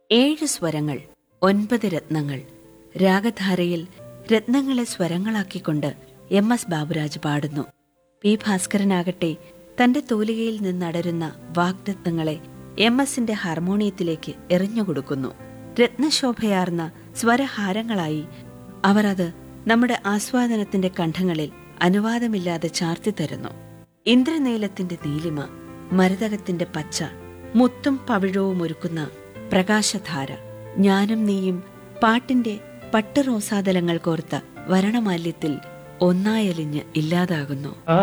ഏഴ് സ്വരങ്ങൾ ഒൻപത് രത്നങ്ങൾ രാഗധാരയിൽ രത്നങ്ങളെ സ്വരങ്ങളാക്കിക്കൊണ്ട് എം എസ് ബാബുരാജ് പാടുന്നു പി ഭാസ്കരനാകട്ടെ തന്റെ തൂലികയിൽ നിന്നടരുന്ന വാഗ്രത്നങ്ങളെ എം എസിന്റെ ഹാർമോണിയത്തിലേക്ക് എറിഞ്ഞുകൊടുക്കുന്നു രത്നശോഭയാർന്ന സ്വരഹാരങ്ങളായി അവർ അത് നമ്മുടെ ആസ്വാദനത്തിന്റെ കണ്ഠങ്ങളിൽ അനുവാദമില്ലാതെ ചാർത്തി തരുന്നു ഇന്ദ്രനീലത്തിന്റെ നീലിമ മരതകത്തിന്റെ പച്ച മുത്തും പവിഴവും ഒരുക്കുന്ന പ്രകാശധാര ഞാനും നീയും പാട്ടിന്റെ പട്ട് റോസാതലങ്ങൾ കോർത്ത വരണമാല്യത്തിൽ ഒന്നായലിഞ്ഞ് ഇല്ലാതാകുന്നു ആ